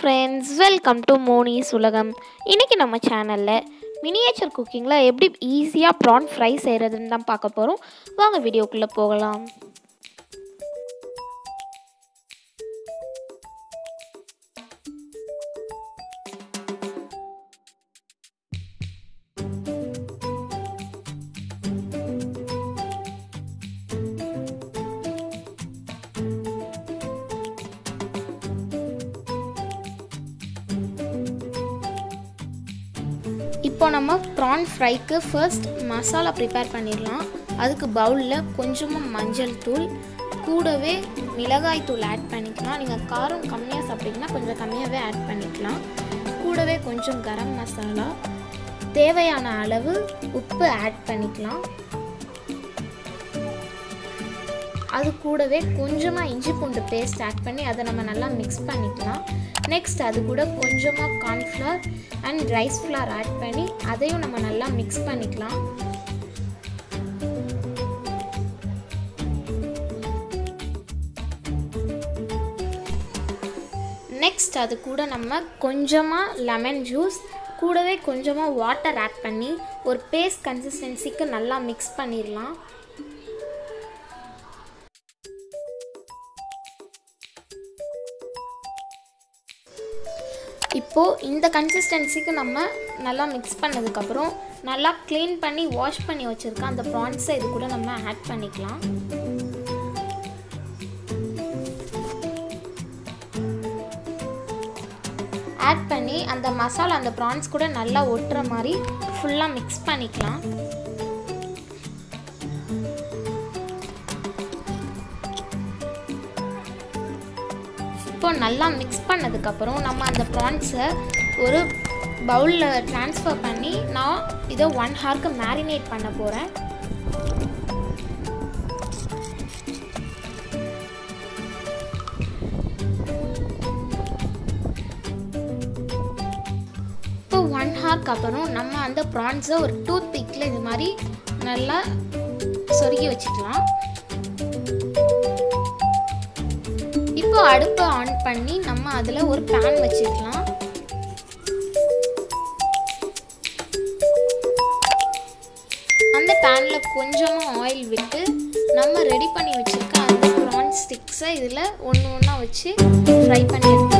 friends welcome to Monis உலகம் இன்றைக்கி நம்ம சேனலில் மினியேச்சர் குக்கிங்கில் எப்படி ஈஸியாக ப்ரான் ஃப்ரை செய்கிறதுன்னு தான் பார்க்க போகிறோம் வாங்க வீடியோக்குள்ளே போகலாம் இப்போ நம்ம ப்ரான் ஃப்ரைக்கு ஃபர்ஸ்ட் மசாலா ப்ரிப்பேர் பண்ணிடலாம் அதுக்கு பவுலில் கொஞ்சமாக மஞ்சள் தூள் கூடவே மிளகாய் தூள் ஆட் பண்ணிக்கலாம் நீங்கள் காரம் கம்மியாக சாப்பிட்டீங்கன்னா கொஞ்சம் கம்மியாகவே ஆட் பண்ணிக்கலாம் கூடவே கொஞ்சம் கரம் மசாலா தேவையான அளவு உப்பு ஆட் பண்ணிக்கலாம் அது கூடவே கொஞ்சமாக இஞ்சி பூண்டு பேஸ்ட் ஆட் பண்ணி அதை நம்ம நல்லா மிக்ஸ் பண்ணிக்கலாம் நெக்ஸ்ட் அது கூட கொஞ்சமாக cornflour and rice flour add பண்ணி அதையும் நம்ம நல்லா மிக்ஸ் பண்ணிக்கலாம் நெக்ஸ்ட் அது கூட நம்ம கொஞ்சமாக லெமன் ஜூஸ் கூடவே கொஞ்சமாக வாட்டர் ஆட் பண்ணி ஒரு பேஸ்ட் கன்சிஸ்டன்சிக்கு நல்லா மிக்ஸ் பண்ணிடலாம் இப்போது இந்த கன்சிஸ்டன்சிக்கு நம்ம நல்லா மிக்ஸ் பண்ணதுக்கப்புறம் நல்லா க்ளீன் பண்ணி வாஷ் பண்ணி வச்சுருக்க அந்த ப்ரான்ஸை இது கூட நம்ம ஆட் பண்ணிக்கலாம் ஆட் பண்ணி அந்த மசாலா அந்த ப்ரான்ஸ் கூட நல்லா ஒட்டுற மாதிரி ஃபுல்லாக மிக்ஸ் பண்ணிக்கலாம் இப்போ நல்லா மிக்ஸ் பண்ணதுக்கப்புறம் நம்ம அந்த ப்ரான்ஸை ஒரு பவுலில் ட்ரான்ஸ்ஃபர் பண்ணி நான் இதை ஒன் ஹார்க்கு மேரினேட் பண்ண போகிறேன் இப்போ ஒன் ஹார்க்கு அப்புறம் நம்ம அந்த ப்ரான்ஸை ஒரு டூத் பிக்கில் இது மாதிரி நல்லா சொருகி வச்சுக்கலாம் இப்போ அடுப்பை ஆன் பண்ணி நம்ம அதில் ஒரு பேன் வச்சுக்கலாம் அந்த பேனில் கொஞ்சமாக ஆயில் விட்டு நம்ம ரெடி பண்ணி வச்சுருக்க அந்த ப்ரான் ஸ்டிக்ஸை இதில் ஒன்று ஒன்றா வச்சு ஃப்ரை பண்ணி எடுத்து